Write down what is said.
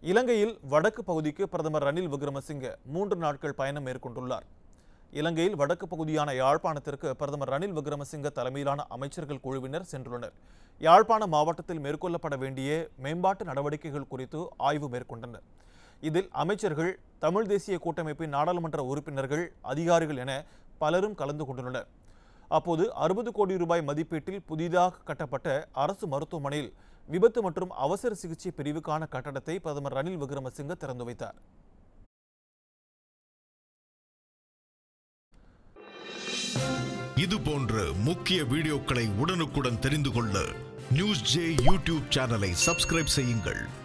இலங்கையில் வடக்கு பகுதிக்கு பிரதமர் ரணில் விக்ரமசிங்க மூன்று நாட்கள் பயணம் மேற்கொண்டுள்ளார் இலங்கையில் வடக்கு பகுதியான யாழ்ப்பாணத்திற்கு பிரதமர் ரணில் விக்ரமசிங்க தலைமையிலான அமைச்சர்கள் குழுவினர் சென்றுள்ளனர் யாழ்ப்பாண மாவட்டத்தில் மேற்கொள்ளப்பட வேண்டிய மேம்பாட்டு நடவடிக்கைகள் குறித்து ஆய்வு மேற்கொண்டனர் இதில் அமைச்சர்கள் தமிழ் தேசிய கூட்டமைப்பின் நாடாளுமன்ற உறுப்பினர்கள் அதிகாரிகள் என பலரும் கலந்து கொண்டுள்ளனர் அப்போது அறுபது கோடி ரூபாய் மதிப்பீட்டில் புதிதாக கட்டப்பட்ட அரசு மருத்துவமனையில் விபத்து மற்றும் அவசர சிகிச்சை பிரிவுக்கான கட்டடத்தை பிரதமர் ரணில் விக்ரமசிங்க திறந்து வைத்தார் இது போன்ற முக்கிய வீடியோக்களை உடனுக்குடன் தெரிந்து கொள்ள நியூஸ் ஜே யூடியூப் சேனலை சப்ஸ்கிரைப் செய்யுங்கள்